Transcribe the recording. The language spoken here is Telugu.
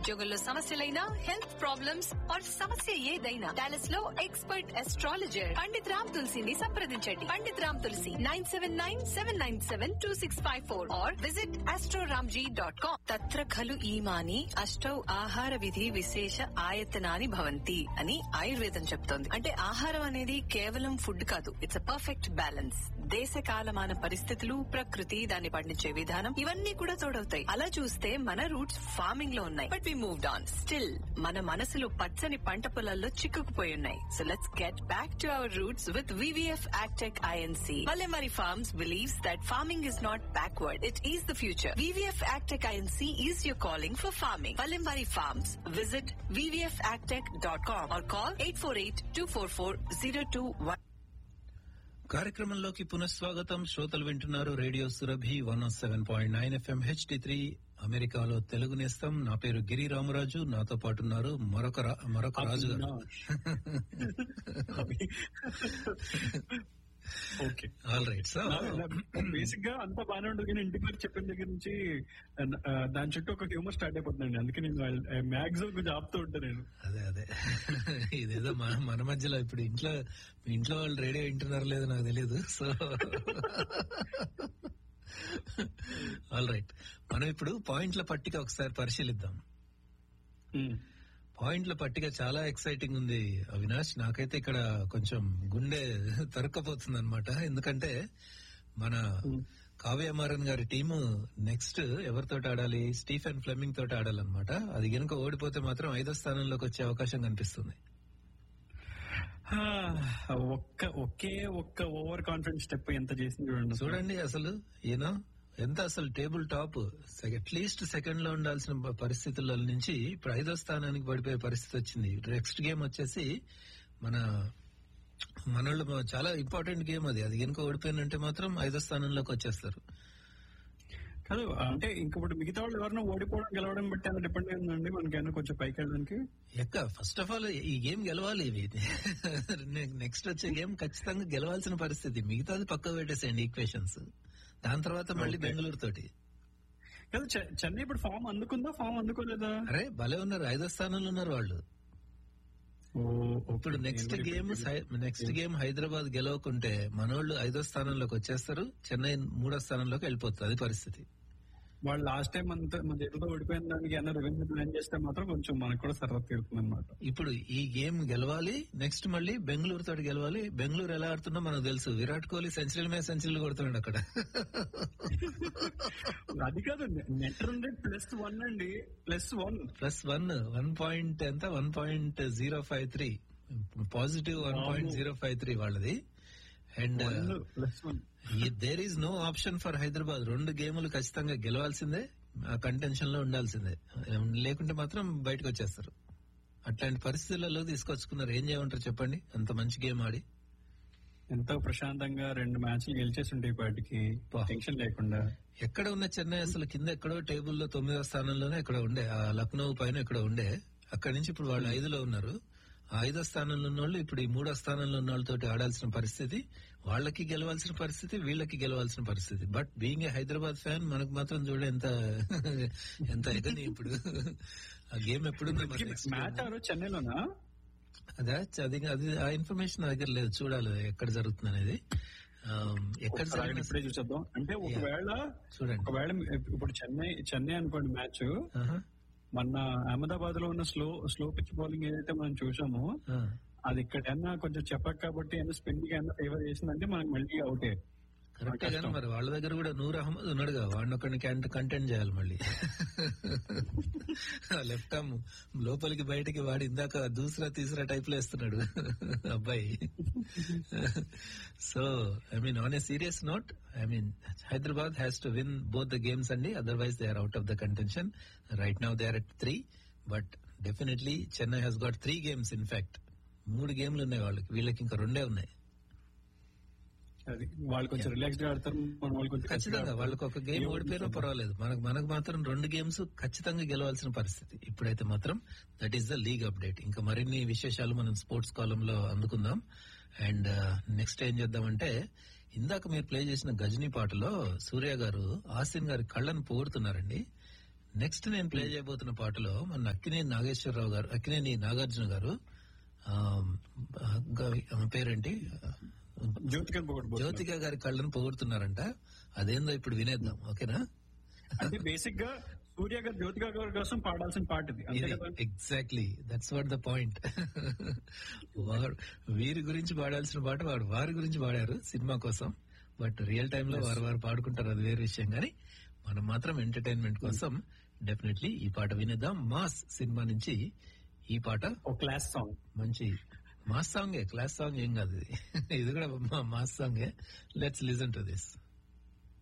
ఉద్యోగంలో సమస్యలైనా హెల్త్ ప్రాబ్లమ్స్ ఆర్ సమస్య ఏదైనా డాలస్ లో ఎక్స్పర్ట్ ఎస్ట్రాలజర్ పండిత్ రామ్ తులసిని సంప్రదించండి Pandit Ram Tulasi nine seven nine seven nine seven two six five four or visit astroramji dot com తత్ర ఖలు ఈమాని అష్టౌ ఆహార విధి విశేష ఆయతనాని భవంతి అని ఆయుర్వేదం చెప్తోంది అంటే ఆహారం అనేది కేవలం ఫుడ్ కాదు ఇట్స్ అ పర్ఫెక్ట్ బ్యాలెన్స్ దేశ కాలమాన పరిస్థితులు ప్రకృతి దాన్ని పండించే విధానం ఇవన్నీ కూడా తోడవుతాయి అలా చూస్తే మన రూట్స్ ఫార్మింగ్ లో ఉన్నాయి but we moved on still మన మనసులు పచ్చని పంట పొలాల్లో చిక్కుకుపోయి ఉన్నాయి so let's get back to our roots with VVF Agtech INC Valemari Farms believes that farming is not backward, it is the future. VVF Agtech INC is your calling for farming. Valemari Farms. Visit vvfagtech.com or call 848-244-0211. కార్యక్రమంలోకి పునఃస్వాగతం శ్రోతలు వింటున్నారు radio Surabhi one seven point nine FM HD three అమెరికాలో తెలుగు నేస్తం నా పేరు గిరి రామరాజు నాతో పాటు ఉన్నారు మరొక రా- మరొక రాజు గారు okay all right so basic గా అంతా బాగానే ఉండదు కానీ ఇంటికి వచ్చి చెప్పిన దగ్గర నుంచి ఆ, దాని చుట్టూ ఒక హ్యూమర్ స్టార్ట్ అయిపోతుందండి అందుకే నేను మ్యాక్సిమం కొంచెం ఆపుతూ ఉంటాను నేను అదే అదే ఇదేదో మన మన మధ్యలో ఇప్పుడు ఇంట్లో మీ ఇంట్లో వాళ్ళు రేడియో వింటున్నారో లేదో నాకు తెలియదు సో ఆల్ రైట్ మనం ఇప్పుడు పాయింట్ల పట్టిక ఒకసారి పరిశీలిద్దాం ఉమ్. పాయింట్ల పట్టిక చాలా ఎక్సైటింగ్ ఉంది అవినాష్ నాకైతే ఇక్కడ కొంచెం గుండె తరుక్కపోతుంది అనమాట ఎందుకంటే మన కావ్యమారన్ గారి టీము నెక్స్ట్ ఎవరితో ఆడాలి స్టీఫెన్ ఫ్లెమింగ్ తోటి ఆడాలన్నమాట అది గనుక ఓడిపోతే మాత్రం ఐదో స్థానంలోకి వచ్చే అవకాశం కనిపిస్తుంది ఆ, ఒక్క ఒకే ఒక్క ఓవర్ కాన్ఫిడెన్స్ స్టెప్ ఎంత చేసింది చూడండి చూడండి అసలు యూనో ఎంత అసలు టేబుల్ టాప్ అట్లీస్ట్ సెకండ్ లో ఉండాల్సిన ప- పరిస్థితుల నుంచి ఇప్పుడు ఐదో స్థానానికి పడిపోయే పరిస్థితి వచ్చింది నెక్స్ట్ గేమ్ వచ్చేసి మన మనోళ్ళు చాలా ఇంపార్టెంట్ గేమ్ అది అది కనుక ఓడిపోయినంటే మాత్రం ఐదో స్థానంలోకి వచ్చేస్తారు కాదు అంటే ఇంక ఇప్పుడు మిగతా వాళ్ళు ఎవరైనా ఓడిపోవడం గెలవడం బట్టి అలా డిపెండ్ అయిందండి మనకైనా కొంచెం పైకి వెళ్ళడానికి ఎక్క ఫస్ట్ ఆఫ్ ఆల్ ఈ గేమ్ గెలవాలి ఇవి నెక్స్ట్ వచ్చే గేమ్ ఖచ్చితంగా గెలవాల్సిన పరిస్థితి మిగతాది పక్క పెట్టేసేయండి ఈక్వేషన్స్ దాని తర్వాత మళ్ళీ Okay. బెంగళూరు తోటి కాదు చె- చెన్నై ఇప్పుడు ఫామ్ అందుకుందా ఫామ్ అందుకోలేదా అరే భలే ఉన్నారు ఐదో స్థానంలో ఉన్నారు వాళ్ళు ఓ, ఓకే. ఇప్పుడు నెక్స్ట్ నేను గేమ్ ఇప్పుడు- నెక్స్ట్ గేమ్ హైదరాబాద్ గెలవకుంటే మనోళ్ళు ఐదో స్థానంలోకి వచ్చేస్తారు చెన్నై మూడో స్థానంలోకి వెళ్ళిపోతుంది అది పరిస్థితి వాళ్ళు లాస్ట్ టైం అంతా మన చేతితో ఓడిపోయిన దానికి ఏమైనా రెవెన్యూ ప్లాన్ చేస్తే మాత్రం కొంచెం మనకు కూడా సరదా తీరుతుంది అనమాట ఇప్పుడు ఈ గేమ్ గెలవాలి నెక్స్ట్ మళ్ళీ బెంగళూరు తోటి గెలవాలి బెంగళూరు ఎలా ఆడుతుందో మనకు తెలుసు విరాట్ కోహ్లీ సెంచరీల మీద సెంచరీలు కొడుతున్నాడు అక్కడ అది కాదు net run rate plus one అండి plus one plus one one point ఎంత one point zero five three positive one point zero five three వాళ్ళది and plus one there is no option for Hyderabad రెండు గేములు ఖచ్చితంగా గెలవాల్సిందే కంటెన్షన్ లో ఉండాల్సిందే లేకుంటే మాత్రం బయటకు వచ్చేస్తారు అట్లాంటి పరిస్థితులలో తీసుకొచ్చుకున్నారు ఏం చేయమంటారు చెప్పండి అంత మంచి గేమ్ ఆడి ఎంతో ప్రశాంతంగా రెండు మ్యాచ్లు గెలిచేసి ఉంటాయి వాటికి వా. టెన్షన్ లేకుండా ఎక్కడ ఉన్న చెన్నై అసలు కింద ఎక్కడో టేబుల్లో తొమ్మిదో స్థానంలోనే ఎక్కడ ఉండే ఆ లక్నో పైన ఎక్కడ ఉండే అక్కడి నుంచి ఇప్పుడు వాళ్ళు ఐదులో ఉన్నారు ఆ ఐదో స్థానంలో ఉన్న వాళ్ళు ఇప్పుడు ఈ మూడో స్థానంలో ఉన్న వాళ్ళతోటి ఆడాల్సిన పరిస్థితి వాళ్ళకి గెలవాల్సిన పరిస్థితి వీళ్ళకి గెలవాల్సిన పరిస్థితి but being a Hyderabad fan మనకు మాత్రం చూడ ఎంత ఎంత ఎగని ఇప్పుడు ఆ గేమ్ ఎప్పుడుందో మరి next game. మ్యాచ్ ఆరు చెన్నైలోనా అదే అది అది ఆ ఇన్ఫర్మేషన్ నా దగ్గర లేదు చూడాలి ఎక్కడ జరుగుతుంది అనేది ఆ, ఎక్కడ ఒకసారి జరిగినా ఇప్పుడే చూసేద్దాం అంటే ఒకవేళ చూడండి ఒకవేళ ఇప్పుడు చెన్నై చెన్నై అనుకోండి మ్యాచ్ ఆహా. మొన్న అహ్మదాబాద్ లో ఉన్న స్లో స్లో పిచ్ బౌలింగ్ ఏదైతే మనం చూసామో ఆ. అది ఇక్కడ కొంచెం చెప్పక కాబట్టి ఏమన్నా స్పిన్ కి ఏమన్నా ఫేవర్ చేసిందంటే మనకి మళ్ళీ అవుటే కరెక్టే కానీ కష్టం. మరి వాళ్ళ దగ్గర కూడా నూర్ అహ్మద్ ఉన్నాడుగా వాడిని ఒకరిని కంటెంట్ చేయాలి మళ్ళీ లెఫ్ట్ ఆర్మ్ లోపలికి బయటికి వాడి ఇందాక దూసరా తీసరా టైప్ లో వేస్తున్నాడు అబ్బాయి so I mean on a serious note I mean Hyderabad has to win both the games అండి otherwise they are out of the contention right now they are at three but definitely Chennai has got three games in fact మూడు గేమ్లు ఉన్నాయి వాళ్ళకి వీళ్ళకి ఇంకా రెండే ఉన్నాయి అది వాళ్ళు కొంచెం రిలాక్స్ గా ఆడతారు మన వాళ్ళు కొంచెం ఖచ్చితంగా వాళ్ళకి ఒక గేమ్ ఓడిపోయినా పర్వాలేదు మనకు మనకు మాత్రం రెండు గేమ్స్ ఖచ్చితంగా గెలవాల్సిన పరిస్థితి ఇప్పుడైతే మాత్రం that is the league update ఇంకా మరిన్ని విశేషాలు మనం స్పోర్ట్స్ కాలంలో అందుకుందాం అండ్ నెక్స్ట్ ఏం చేద్దామంటే ఇందాక మీరు ప్లే చేసిన గజనీ పాటలో సూర్య గారు ఆసిన్ గారి కళ్ళను పోగొడుతున్నారండి నెక్స్ట్ నేను ప్లే చేయబోతున్న పాటలో మన అక్కినేని నాగేశ్వరరావు గారు అక్కినేని నాగార్జున గారు ఆ, గవి- ఆమె పేరేంటి జ్యోతిక పొగడబోతున్నారు. జ్యోతిక గారి కళ్ళను పొగుడుతున్నారంట అదేందో ఇప్పుడు వినేద్దాం ఓకేనా అంటే బేసిక్ గా సూర్య గారు జ్యోతిక గారి కోసం పాడాల్సిన పాట ఇది అంతే ఇది కదా exactly that's what the point వారు వీరి గురించి పాడాల్సిన పాట వాడు వారి గురించి పాడారు సినిమా కోసం బట్ రియల్ టైమ్ లో వారు వారు పాడుకుంటారు అది వేరే విషయం కానీ మనం మాత్రం ఎంటర్టైన్మెంట్ కోసం డెఫినెట్లీ ఈ పాట వినేద్దాం మాస్ సినిమా నుంచి ఈ పాట ఒక క్లాస్ సాంగ్ మంచి మాస్ సాంగే క్లాస్ సాంగ్ ఏం కాదు ఇది ఇది కూడా మా- మాస్ సాంగే లెట్స్ లిజన్ టు దిస్